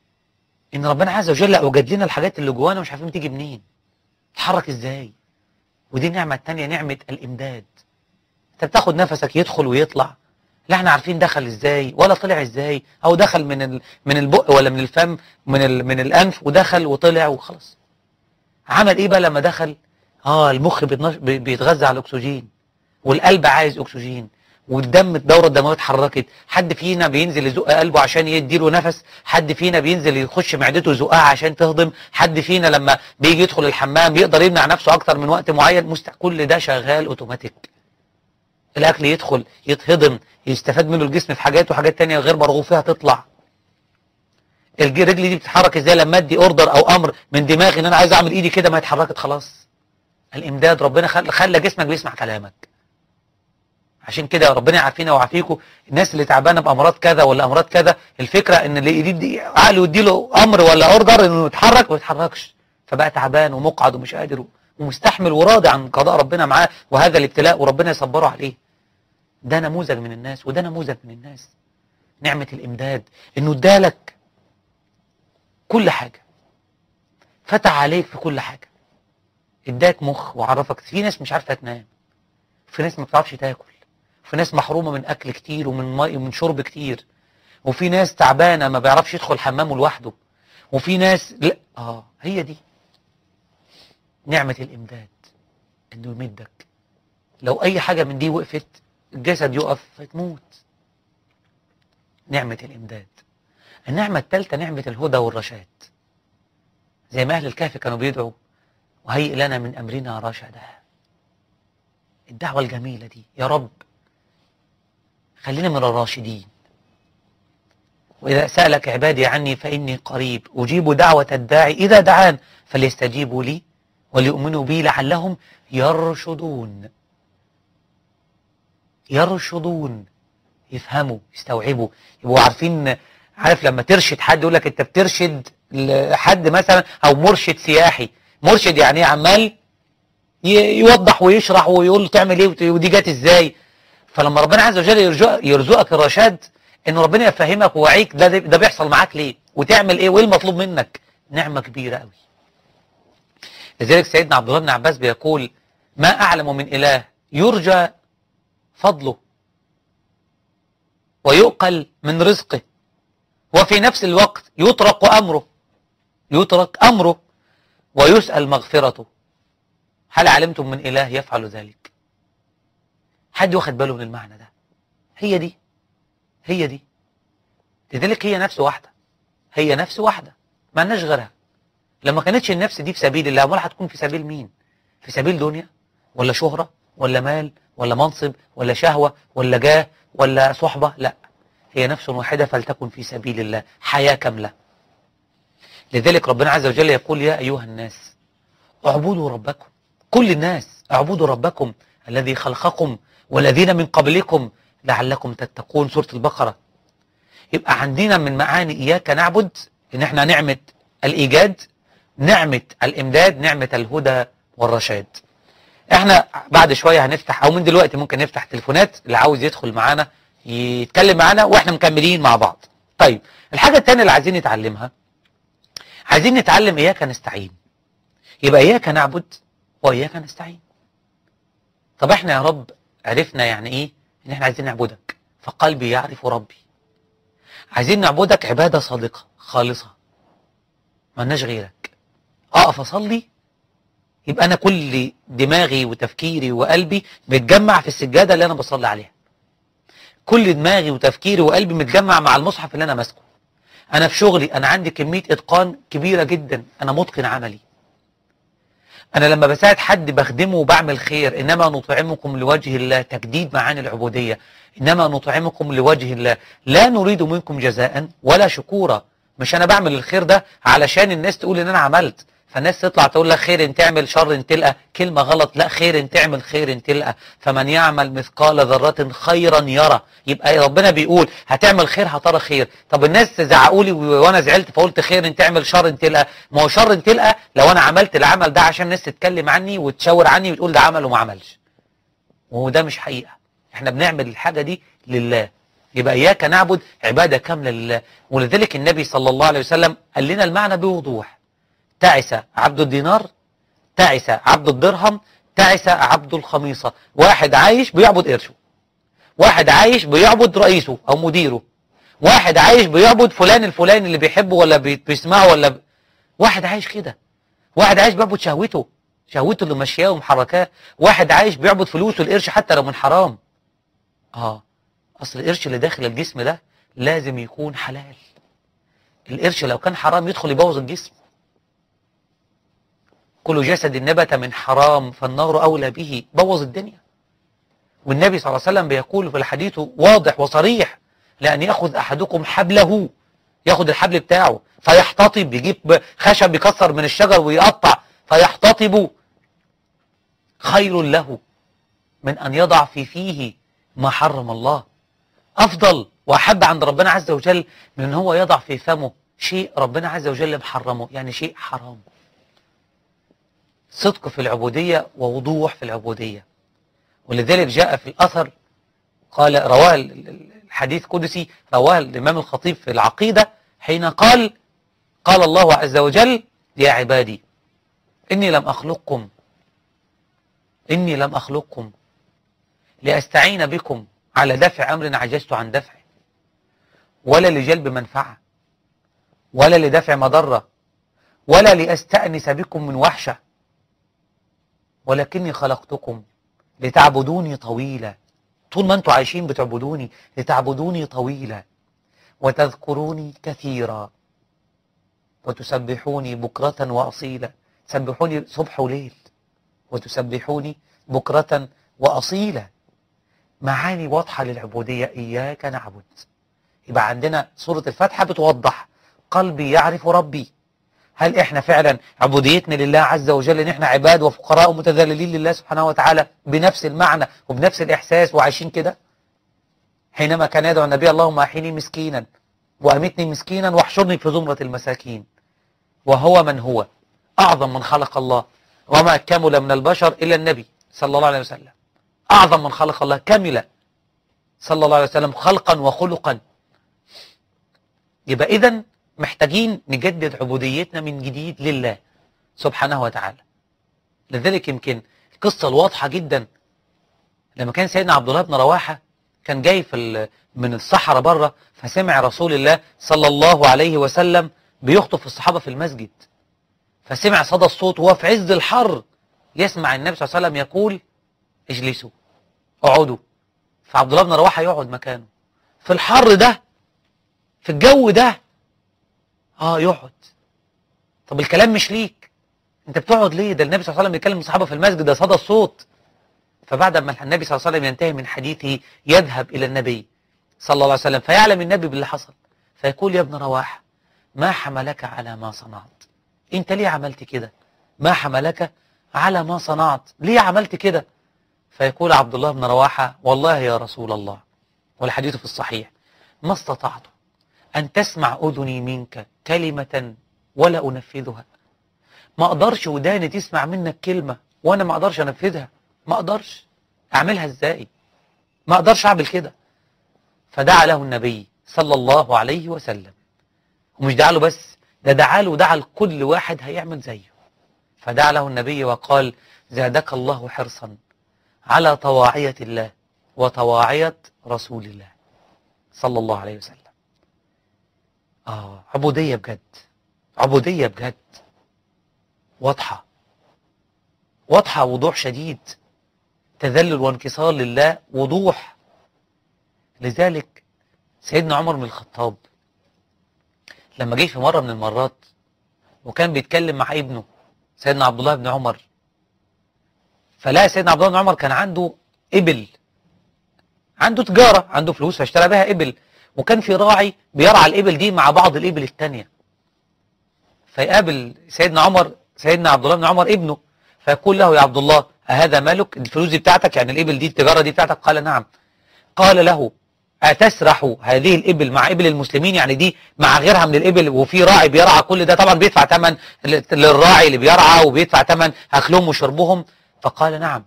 إن ربنا عز وجل أوجد لنا الحاجات اللي جوانا مش عارفين تيجي منين تتحرك إزاي ودي النعمة التانية نعمة الإمداد أنت بتاخد نفسك يدخل ويطلع لا احنا عارفين دخل ازاي ولا طلع ازاي او دخل من ال... من البق ولا من الفم من ال... من الانف ودخل وطلع وخلاص عمل ايه بقى لما دخل اه المخ بيتنش... بي- بيتغذى على الاكسجين والقلب عايز اكسجين والدم الدوره الدمويه اتحركت حد فينا بينزل يزق قلبه عشان يديله نفس حد فينا بينزل يخش معدته يزقها عشان تهضم حد فينا لما بيجي يدخل الحمام يقدر يمنع نفسه اكتر من وقت معين مست... كل ده شغال اوتوماتيك الاكل يدخل يتهضم يستفاد منه الجسم في حاجات وحاجات تانية غير مرغوب فيها تطلع الج- الرجل دي بتتحرك ازاي لما ادي اوردر او امر من دماغي ان انا عايز اعمل ايدي كده ما اتحركت خلاص الامداد ربنا خل- خلى جسمك بيسمع كلامك عشان كده ربنا يعافينا ويعافيكم الناس اللي تعبانه بامراض كذا ولا امراض كذا الفكره ان اللي يدي عقله يديله امر ولا اوردر انه يتحرك ما يتحركش فبقى تعبان ومقعد ومش قادر ومستحمل وراضي عن قضاء ربنا معاه وهذا الابتلاء وربنا يصبره عليه ده نموذج من الناس وده نموذج من الناس نعمة الإمداد إنه ادالك كل حاجة فتح عليك في كل حاجة اداك مخ وعرفك في ناس مش عارفة تنام في ناس ما بتعرفش تاكل في ناس محرومة من أكل كتير ومن مي ومن شرب كتير وفي ناس تعبانة ما بيعرفش يدخل حمامه لوحده وفي ناس لا اه هي دي نعمة الإمداد إنه يمدك لو أي حاجة من دي وقفت الجسد يقف فتموت نعمة الإمداد النعمة الثالثة نعمة الهدى والرشاد زي ما أهل الكهف كانوا بيدعوا وهيئ لنا من أمرنا رشدا الدعوة الجميلة دي يا رب خلينا من الراشدين وإذا سألك عبادي عني فإني قريب أجيب دعوة الداعي إذا دعان فليستجيبوا لي وليؤمنوا بي لعلهم يرشدون يرشدون يفهموا يستوعبوا يبقوا عارفين عارف لما ترشد حد يقول لك انت بترشد حد مثلا او مرشد سياحي مرشد يعني ايه عمال ي- يوضح ويشرح ويقول له تعمل ايه وت- ودي جت ازاي فلما ربنا عز وجل يرزق- يرزقك الرشاد ان ربنا يفهمك ويوعيك ده ده بيحصل معاك ليه وتعمل ايه وايه المطلوب منك نعمه كبيره قوي لذلك سيدنا عبد الله بن عباس بيقول ما اعلم من اله يرجى فضله ويؤقل من رزقه وفي نفس الوقت يطرق أمره يترك أمره ويسأل مغفرته هل علمتم من إله يفعل ذلك حد واخد باله من المعنى ده هي دي هي دي لذلك هي نفس واحدة هي نفس واحدة ما لناش غيرها لما كانتش النفس دي في سبيل الله امال هتكون في سبيل مين في سبيل دنيا ولا شهرة ولا مال ولا منصب ولا شهوة ولا جاه ولا صحبة لا هي نفس واحدة فلتكن في سبيل الله حياة كاملة لذلك ربنا عز وجل يقول يا أيها الناس اعبدوا ربكم كل الناس اعبدوا ربكم الذي خلقكم والذين من قبلكم لعلكم تتقون سورة البقرة يبقى عندنا من معاني إياك نعبد إن احنا نعمة الإيجاد نعمة الإمداد نعمة الهدى والرشاد احنا بعد شوية هنفتح او من دلوقتي ممكن نفتح تليفونات اللي عاوز يدخل معانا يتكلم معانا واحنا مكملين مع بعض طيب الحاجة التانية اللي عايزين نتعلمها عايزين نتعلم اياك نستعين يبقى اياك نعبد واياك نستعين طب احنا يا رب عرفنا يعني ايه ان احنا عايزين نعبدك فقلبي يعرف ربي عايزين نعبدك عبادة صادقة خالصة مالناش غيرك اقف اصلي يبقى انا كل دماغي وتفكيري وقلبي متجمع في السجادة اللي انا بصلي عليها كل دماغي وتفكيري وقلبي متجمع مع المصحف اللي انا ماسكه انا في شغلي انا عندي كمية اتقان كبيرة جدا انا متقن عملي انا لما بساعد حد بخدمه وبعمل خير انما نطعمكم لوجه الله تجديد معاني العبودية انما نطعمكم لوجه الله لا نريد منكم جزاء ولا شكورا مش انا بعمل الخير ده علشان الناس تقول ان انا عملت فالناس تطلع تقول لك خير ان تعمل شر ان تلقى كلمة غلط لا خير ان تعمل خير ان تلقى فمن يعمل مثقال ذرة خيرا يرى يبقى ربنا بيقول هتعمل خير هترى خير طب الناس زعقوا لي وانا زعلت فقلت خير ان تعمل شر ان تلقى ما هو شر ان تلقى لو انا عملت العمل ده عشان الناس تتكلم عني وتشاور عني وتقول ده عمل وما عملش وهو ده مش حقيقة احنا بنعمل الحاجة دي لله يبقى إياك نعبد عبادة كاملة لله ولذلك النبي صلى الله عليه وسلم قال لنا المعنى بوضوح تعس عبد الدينار تعس عبد الدرهم تعس عبد الخميصة واحد عايش بيعبد قرشه واحد عايش بيعبد رئيسه أو مديره واحد عايش بيعبد فلان الفلاني اللي بيحبه ولا بي- بيسمعه ولا ب... واحد عايش كده واحد عايش بيعبد شهوته شهوته اللي ماشياه ومحركاه واحد عايش بيعبد فلوسه القرش حتى لو من حرام اه اصل القرش اللي داخل الجسم ده لازم يكون حلال القرش لو كان حرام يدخل يبوظ الجسم كل جسد نبت من حرام فالنار أولى به بوظ الدنيا والنبي صلى الله عليه وسلم بيقول في الحديث واضح وصريح لأن يأخذ أحدكم حبله ياخد الحبل بتاعه فيحتطب يجيب خشب يكسر من الشجر ويقطع فيحتطب خير له من أن يضع في فيه ما حرم الله أفضل وأحب عند ربنا عز وجل من أن هو يضع في فمه شيء ربنا عز وجل محرمه يعني شيء حرام صدق في العبودية ووضوح في العبودية ولذلك جاء في الأثر قال رواه الحديث قدسي رواه الإمام الخطيب في العقيدة حين قال قال الله عز وجل يا عبادي إني لم أخلقكم إني لم أخلقكم لأستعين بكم على دفع أمر عجزت عن دفعه ولا لجلب منفعة ولا لدفع مضرة ولا لأستأنس بكم من وحشة ولكني خلقتكم لتعبدوني طويلا طول ما انتوا عايشين بتعبدوني لتعبدوني طويلا وتذكروني كثيرا وتسبحوني بكرة وأصيلا تسبحوني صبح وليل وتسبحوني بكرة وأصيلا معاني واضحة للعبودية إياك نعبد يبقى عندنا سورة الفاتحة بتوضح قلبي يعرف ربي هل احنا فعلا عبوديتنا لله عز وجل ان احنا عباد وفقراء ومتذللين لله سبحانه وتعالى بنفس المعنى وبنفس الاحساس وعايشين كده حينما كان يدعو النبي اللهم احيني مسكينا وامتني مسكينا واحشرني في زمرة المساكين وهو من هو اعظم من خلق الله وما كمل من البشر الا النبي صلى الله عليه وسلم اعظم من خلق الله كمل صلى الله عليه وسلم خلقا وخلقا يبقى اذا محتاجين نجدد عبوديتنا من جديد لله سبحانه وتعالى لذلك يمكن القصة الواضحة جدا لما كان سيدنا عبد الله بن رواحة كان جاي في ال- من الصحراء بره فسمع رسول الله صلى الله عليه وسلم بيخطب الصحابة في المسجد فسمع صدى الصوت وهو في عز الحر يسمع النبي صلى الله عليه وسلم يقول اجلسوا اقعدوا فعبد الله بن رواحه يقعد مكانه في الحر ده في الجو ده اه يقعد طب الكلام مش ليك انت بتقعد ليه ده النبي صلى الله عليه وسلم بيكلم الصحابه في المسجد ده صدى الصوت فبعد ما النبي صلى الله عليه وسلم ينتهي من حديثه يذهب الى النبي صلى الله عليه وسلم فيعلم النبي باللي حصل فيقول يا ابن رواحه ما حملك على ما صنعت انت ليه عملت كده ما حملك على ما صنعت ليه عملت كده فيقول عبد الله بن رواحة والله يا رسول الله والحديث في الصحيح ما استطعت أن تسمع أذني منك كلمة ولا أنفذها ما أقدرش وداني تسمع منك كلمة وأنا ما أقدرش أنفذها ما أقدرش أعملها إزاي ما أقدرش أعمل كده فدعا له النبي صلى الله عليه وسلم ومش دعا له بس ده دعا له ودعا لكل واحد هيعمل زيه فدعا له النبي وقال زادك الله حرصا على طواعية الله وطواعية رسول الله صلى الله عليه وسلم آه عبودية بجد عبودية بجد واضحة واضحة وضوح شديد تذلل وانكسار لله وضوح لذلك سيدنا عمر بن الخطاب لما جه في مرة من المرات وكان بيتكلم مع ابنه سيدنا عبد الله بن عمر فلقى سيدنا عبد الله بن عمر كان عنده إبل عنده تجارة عنده فلوس فاشترى بها إبل وكان في راعي بيرعى الإبل دي مع بعض الإبل التانية فيقابل سيدنا عمر سيدنا عبد الله بن عمر ابنه فيقول له يا عبد الله أهذا مالك الفلوس دي بتاعتك يعني الإبل دي التجارة دي بتاعتك قال نعم قال له أتسرح هذه الإبل مع إبل المسلمين يعني دي مع غيرها من الإبل وفي راعي بيرعى كل ده طبعا بيدفع ثمن للراعي اللي بيرعى وبيدفع ثمن أكلهم وشربهم فقال نعم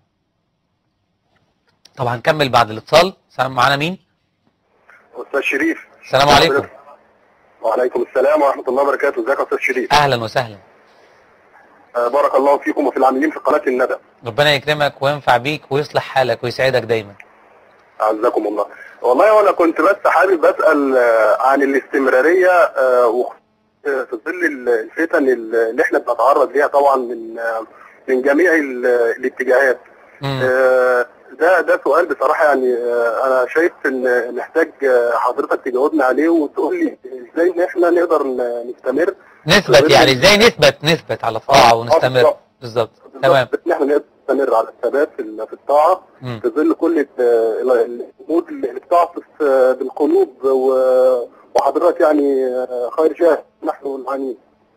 طبعا هنكمل بعد الاتصال سلام معانا مين استاذ شريف السلام عليكم وعليكم السلام ورحمه الله وبركاته ازيك يا استاذ شريف أهلا وسهلا آه بارك الله فيكم وفي العاملين في قناه الندى ربنا يكرمك وينفع بيك ويصلح حالك ويسعدك دايما اعزكم الله والله وانا كنت بس حابب اسال آه، عن الاستمراريه آه، وخ- آه، في ظل ال- الفتن اللي احنا بنتعرض ليها طبعا من آه، من جميع ال- الاتجاهات مم. آه، ده ده سؤال بصراحه يعني آه، انا شايف ان محتاج آه، حضرتك تجاوبنا عليه وتقول لي ازاي ان احنا نقدر ن- نستمر نثبت يعني ازاي نثبت نثبت على الطاعة آه، ونستمر بالظبط. بالظبط تمام بالظبط، ان احنا نقدر نستمر على الثبات في ال- في الطاعه مم. في ظل كل ال- ال- الامور اللي بتعطف آه، بالقلوب و- وحضرتك يعني آه، خير شاهد نحن العانين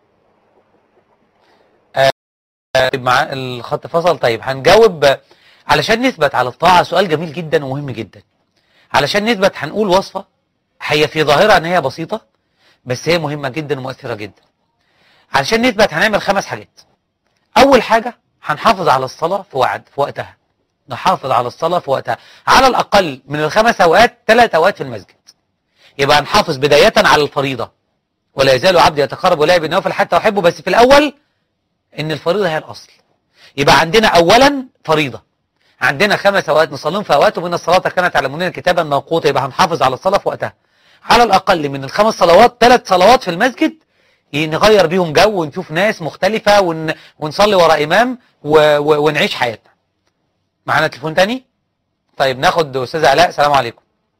طيب مع الخط فصل طيب هنجاوب علشان نثبت على الطاعة سؤال جميل جدا ومهم جدا علشان نثبت هنقول وصفة هي في ظاهرة ان هي بسيطة بس هي مهمة جدا ومؤثرة جدا علشان نثبت هنعمل خمس حاجات اول حاجة هنحافظ على الصلاة في وعد في وقتها نحافظ على الصلاة في وقتها على الاقل من الخمس اوقات ثلاث اوقات في المسجد يبقى هنحافظ بداية على الفريضة ولا يزال عبدي يتقرب الي بالنوافل حتى احبه بس في الاول ان الفريضة هي الاصل يبقى عندنا اولا فريضة عندنا خمس اوقات نصليهم في اوقات ومن الصلاة كانت على المؤمنين كتابا موقوتا يبقى هنحافظ على الصلاة في وقتها على الاقل من الخمس صلوات ثلاث صلوات في المسجد نغير بيهم جو ونشوف ناس مختلفة ون... ونصلي ورا امام و... و... ونعيش حياتنا معانا تليفون تاني طيب ناخد استاذ علاء السلام عليكم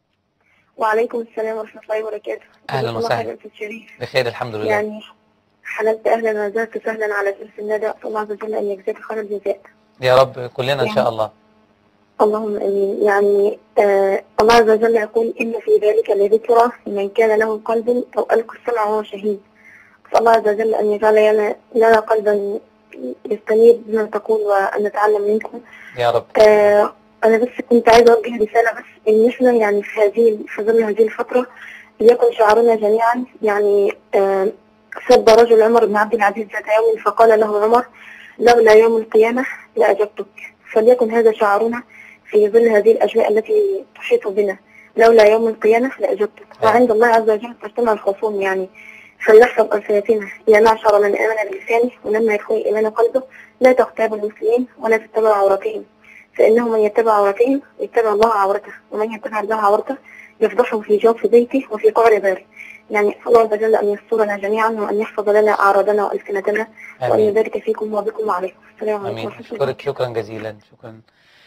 وعليكم السلام ورحمة الله وبركاته أهلاً جزاك الله وسهلاً. خير يا أستاذ شريف بخير الحمد لله يعني حللت أهلا وزادت سهلا على جلس الندى أسأل الله عز وجل أن يجزاك خير الجزاء يا رب كلنا ان شاء الله اللهم امين يعني آه الله عز وجل يقول ان في ذلك لذكرى لمن كان له قلب او القى السمع وهو شهيد اسال الله عز وجل ان يجعل لنا- لنا قلبا يستنير بما تقول وان نتعلم منكم يا رب آه انا بس كنت عايزه اوجه رساله بس ان احنا يعني في هذه في ظل هذه الفتره ليكن شعارنا جميعا يعني آه سب رجل عمر بن عبد العزيز ذات يوم فقال له عمر لولا يوم القيامه لاجبتك فليكن هذا شعارنا في ظل هذه الاجواء التي تحيط بنا لولا يوم القيامه لاجبتك وعند الله عز وجل تجتمع الخصوم يعني فلنحفظ ألسنتنا يا معشر من آمن بلسانه ولما يدخل إيمان قلبه لا تغتابوا المسلمين ولا تتبعوا عوراتهم فإنه من يتبع عورتهم يتبع الله عورته ومن يتبع الله عورته يفضحه في جوف بيته وفي قعر داره يعني الله عز وجل أن يسترنا جميعا وأن يحفظ لنا أعراضنا وألسنتنا وأن امين يبارك فيكم وبكم وعليكم السلام عليكم امين ورحمة الله اشكرك شكرا جزيلا شكرا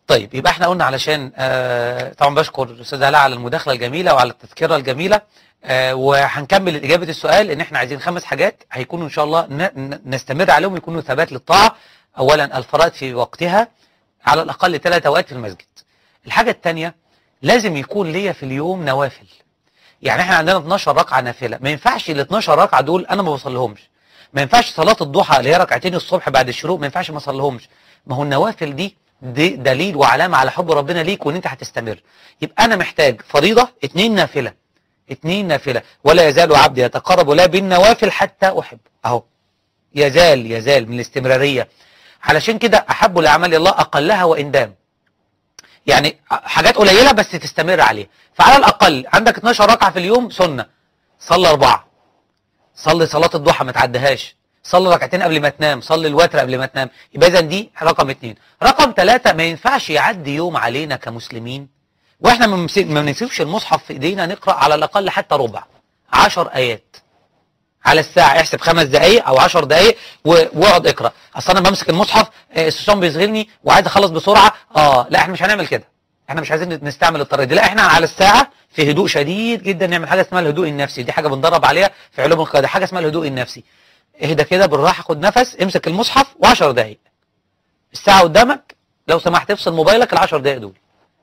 طيب يبقى احنا قلنا علشان آه طبعا بشكر استاذ علاء على المداخله الجميله وعلى التذكره الجميله آه وهنكمل اجابه السؤال ان احنا عايزين خمس حاجات هيكونوا ان شاء الله ن- ن- نستمر عليهم يكونوا ثبات للطاعه اولا الفرائض في وقتها على الاقل ثلاث اوقات في المسجد الحاجه الثانيه لازم يكون ليا في اليوم نوافل يعني احنا عندنا 12 ركعه نافله ما ينفعش ال 12 ركعه دول انا ما بصليهمش ما ينفعش صلاه الضحى اللي هي ركعتين الصبح بعد الشروق ما ينفعش ما اصليهمش ما هو النوافل دي, دي دليل وعلامه على حب ربنا ليك وان انت هتستمر يبقى انا محتاج فريضه اتنين نافله اتنين نافله ولا يزال عبدي يتقرب لا بالنوافل حتى احب اهو يزال يزال من الاستمراريه علشان كده احب الاعمال الله اقلها وان دام يعني حاجات قليله بس تستمر عليها فعلى الاقل عندك 12 ركعه في اليوم سنه صلي اربعه صلي صلاه الضحى ما تعديهاش صلي ركعتين قبل ما تنام صلي الوتر قبل ما تنام يبقى اذا دي رقم اتنين رقم ثلاثة ما ينفعش يعدي يوم علينا كمسلمين واحنا ما بنمسك- ما بنمسكش المصحف في ايدينا نقرا على الاقل حتى ربع عشر ايات على الساعه احسب خمس دقائق او عشر دقائق و- واقعد اقرا اصل انا بمسك المصحف آه، الشيطان بيشغلني وعايز اخلص بسرعه اه لا احنا مش هنعمل كده احنا مش عايزين نستعمل الطريقه دي لا احنا على الساعه في هدوء شديد جدا نعمل حاجه اسمها الهدوء النفسي دي حاجه بندرب عليها في علوم القياده حاجه اسمها الهدوء النفسي اهدى كده بالراحه خد نفس امسك المصحف و10 دقائق الساعه قدامك لو سمحت افصل موبايلك ال10 دقائق دول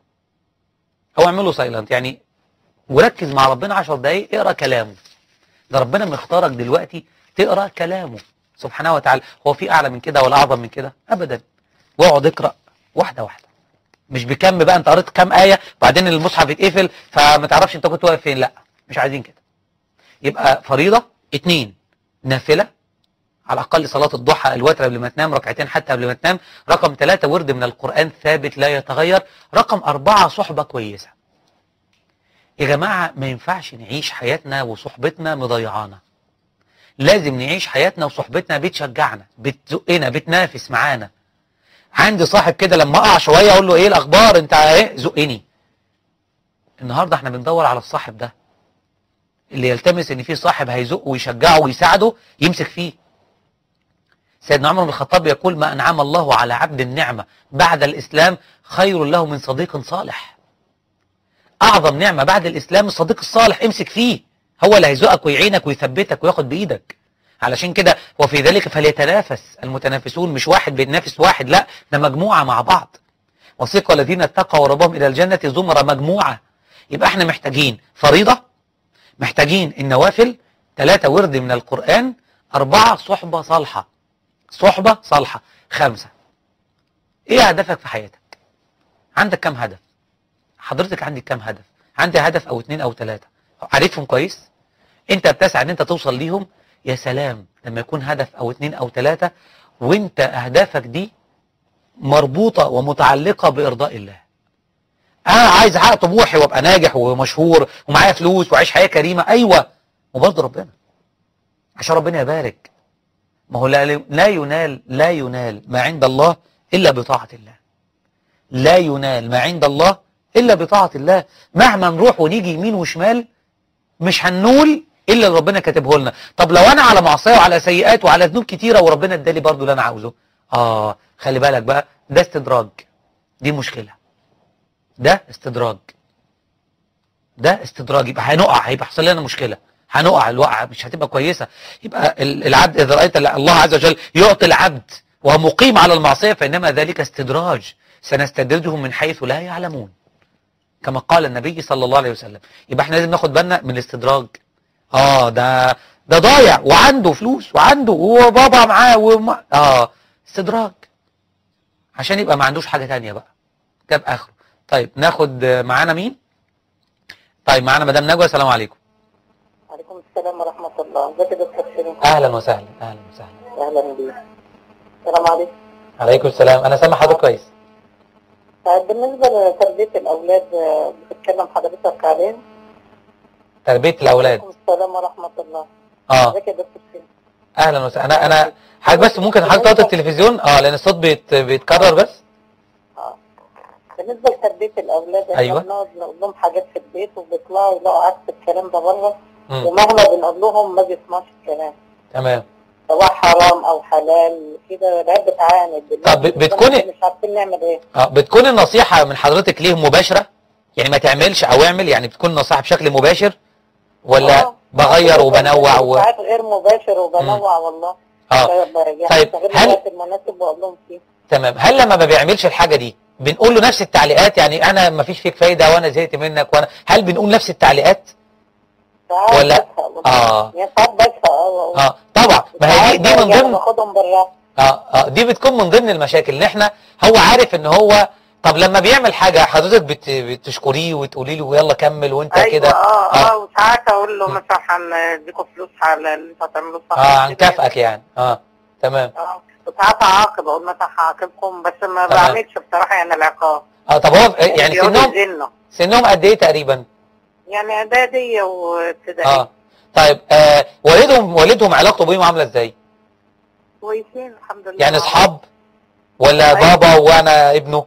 او اعمله سايلنت يعني وركز مع ربنا 10 دقائق اقرا كلامه ده ربنا مختارك دلوقتي تقرا كلامه سبحانه وتعالى هو في اعلى من كده ولا اعظم من كده ابدا واقعد اقرا واحده واحده مش بكم بقى انت قريت كام ايه وبعدين المصحف يتقفل فما تعرفش انت كنت واقف فين لا مش عايزين كده يبقى فريضه اتنين نافله على الاقل صلاه الضحى الوتر قبل ما تنام ركعتين حتى قبل ما تنام رقم ثلاثة ورد من القران ثابت لا يتغير رقم أربعة صحبه كويسه يا جماعه ما ينفعش نعيش حياتنا وصحبتنا مضيعانا لازم نعيش حياتنا وصحبتنا بتشجعنا بتزقنا بتنافس معانا عندي صاحب كده لما اقع شويه اقول له ايه الاخبار انت ايه زقني النهارده احنا بندور على الصاحب ده اللي يلتمس ان في صاحب هيزقه ويشجعه ويساعده يمسك فيه سيدنا عمر بن الخطاب يقول ما انعم الله على عبد النعمه بعد الاسلام خير له من صديق صالح اعظم نعمه بعد الاسلام الصديق الصالح امسك فيه هو اللي هيزقك ويعينك ويثبتك وياخد بايدك علشان كده وفي ذلك فليتنافس المتنافسون مش واحد بيتنافس واحد لا ده مجموعه مع بعض وسيق الذين اتقوا ربهم الى الجنه زمر مجموعه يبقى احنا محتاجين فريضه محتاجين النوافل ثلاثه ورد من القران اربعه صحبه صالحه صحبه صالحه خمسه ايه هدفك في حياتك عندك كم هدف حضرتك عندك كم هدف عندي هدف او اتنين او تلاتة عارفهم كويس انت بتسعى ان انت توصل ليهم يا سلام لما يكون هدف او اتنين او تلاتة وانت اهدافك دي مربوطة ومتعلقة بارضاء الله انا عايز احقق طموحي وابقى ناجح ومشهور ومعايا فلوس واعيش حياة كريمة ايوه وبرضه ربنا عشان ربنا يبارك ما هو لا, لا ينال لا ينال ما عند الله الا بطاعة الله لا ينال ما عند الله الا بطاعة الله مهما نروح ونيجي يمين وشمال مش هننول الا اللي ربنا كاتبه لنا طب لو انا على معصيه وعلى سيئات وعلى ذنوب كتيره وربنا ادالي برضو اللي انا عاوزه اه خلي بالك بقى ده استدراج دي مشكله ده استدراج ده استدراج يبقى هنقع هيبقى حصل لنا مشكله هنقع الوقعه مش هتبقى كويسه يبقى ال- العبد اذا رايت الله عز وجل يعطي العبد وهو مقيم على المعصيه فانما ذلك استدراج سنستدرجهم من حيث لا يعلمون كما قال النبي صلى الله عليه وسلم يبقى احنا لازم ناخد بالنا من الاستدراج اه ده ده ضايع وعنده فلوس وعنده وبابا معاه وما اه استدراج عشان يبقى ما عندوش حاجة تانية بقى جاب اخره طيب ناخد آه، معانا مين طيب معانا مدام نجوى السلام عليكم عليكم السلام ورحمة الله ازيك يا دكتور شيرين اهلا وسهلا اهلا وسهلا اهلا بيك السلام عليكم عليكم السلام انا سامع حضرتك كويس طيب بالنسبة لتربية الأولاد آه، بتتكلم حضرتك عليه تربية الاولاد عليكم السلام ورحمة الله اه ازيك يا دكتور شيرين اهلا وسهلا انا انا حضرتك بس ممكن حضرتك توطي التلفزيون اه لان الصوت بيت بيتكرر بس اه بالنسبة لتربية الأولاد احنا أيوة. بنقعد نقول لهم حاجات في البيت وبيطلعوا يلاقوا عكس الكلام ده بره مم. ومهما بنقول لهم ما بيسمعوش الكلام تمام سواء حرام او حلال كده العيال بتعاند طب بتكوني- مش عارفين نعمل ايه اه بتكون النصيحة من حضرتك ليهم مباشرة يعني ما تعملش او اعمل يعني بتكون نصيحة بشكل مباشر ولا آه. بغير وبنوع و... ساعات غير مباشر وبنوع والله اه يعني طيب، غير هل- الوقت المناسب واقول لهم فيه تمام هل لما ما بيعملش الحاجة دي بنقول له نفس التعليقات يعني انا ما فيش فيك فايدة وانا زهقت منك وانا هل بنقول نفس التعليقات ساعات ولا- بزهق والله. اه يعني ساعات بزهق اه اه طبعا ما هي دي, دي من يعني ضمن باخدهم بالراحه اه اه دي بتكون من ضمن المشاكل ان احنا هو عارف ان هو طب لما بيعمل حاجة حضرتك بت... بتشكريه وتقولي له يلا كمل وانت ايوه كده اه آه. اه وساعات اقول له م. مثلا هنديكوا فلوس على اللي انتوا هتعملوه صح اه هنكافئك يعني اه تمام اه وساعات اعاقب اقول مثلا هعاقبكم بس ما تمام. بعملش بصراحه يعني العقاب اه طب هو يعني بيقعدوا سنهم يزنوا. سنهم قد ايه تقريبا يعني اعداديه وابتدائيه اه طيب آه والدهم والدهم علاقته بيهم عامله ازاي كويسين الحمد لله يعني اصحاب ولا أيوة. بابا وانا ابنه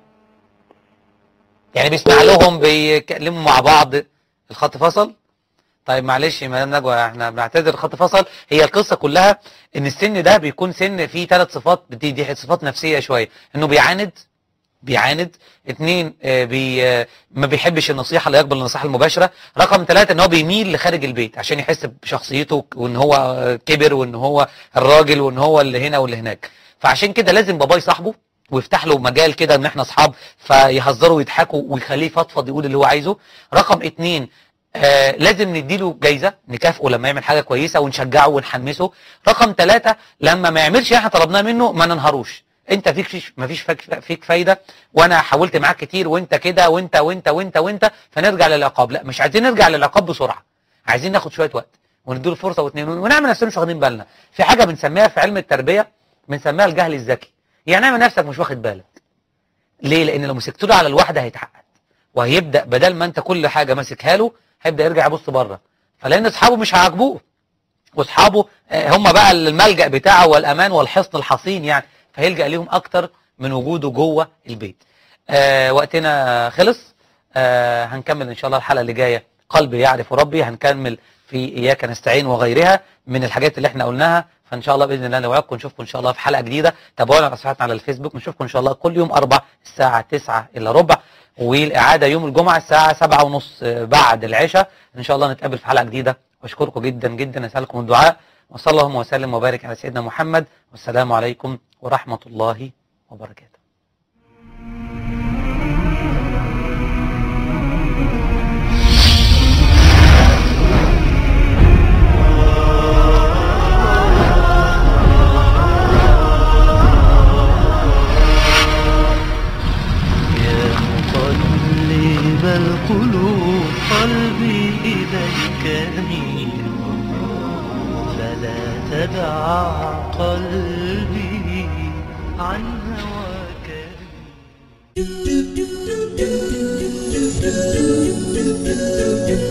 يعني بيسمع لهم بيتكلموا مع بعض الخط فصل طيب معلش يا مدام نجوى احنا بنعتذر الخط فصل هي القصه كلها ان السن ده بيكون سن فيه ثلاث صفات دي, دي صفات نفسيه شويه انه بيعاند بيعاند اتنين آه، بي آه، ما بيحبش النصيحه لا يقبل النصيحه المباشره رقم ثلاثة ان هو بيميل لخارج البيت عشان يحس بشخصيته وان هو آه، كبر وان هو الراجل وان هو اللي هنا واللي هناك فعشان كده لازم باباه يصاحبه ويفتح له مجال كده ان احنا اصحاب فيهزروا ويضحكوا ويخليه يفضفض يقول اللي هو عايزه رقم اتنين آه لازم نديله جايزه نكافئه لما يعمل حاجه كويسه ونشجعه ونحمسه رقم ثلاثة لما ما يعملش اللي احنا طلبناه منه ما ننهروش انت فيك فيش ما فيش فيك, فيك فايده وانا حاولت معاك كتير وانت كده وانت وانت وانت وانت فنرجع للعقاب لا مش عايزين نرجع للعقاب بسرعه عايزين ناخد شويه وقت ونديله فرصه واثنين ونعمل نفسنا مش واخدين بالنا في حاجه بنسميها في علم التربيه بنسميها الجهل الذكي يعني اعمل نفسك مش واخد بالك ليه لان لو مسكت له على الواحده هيتعقد وهيبدا بدل ما انت كل حاجه ماسكها له هيبدا يرجع يبص بره فلان اصحابه مش هيعاقبوه واصحابه آه، هم بقى الملجا بتاعه والامان والحصن الحصين يعني فهيلجا ليهم اكتر من وجوده جوه البيت آه وقتنا خلص آه هنكمل ان شاء الله الحلقه اللي جايه قلبي يعرف ربي هنكمل في اياك نستعين وغيرها من الحاجات اللي احنا قلناها فان شاء الله باذن الله نوعدكم نشوفكم ان شاء الله في حلقه جديده تابعونا على صفحتنا على الفيسبوك نشوفكم ان شاء الله كل يوم اربع الساعه 9 الا ربع والاعاده يوم الجمعه الساعه 7 ونص بعد العشاء ان شاء الله نتقابل في حلقه جديده واشكركم جدا جدا اسالكم الدعاء وصلى اللهم وسلم وبارك على سيدنا محمد والسلام عليكم ورحمه الله وبركاته يا مقلب القلوب قلبي إليك أميل فلا تدع قلبي عن هواك أميل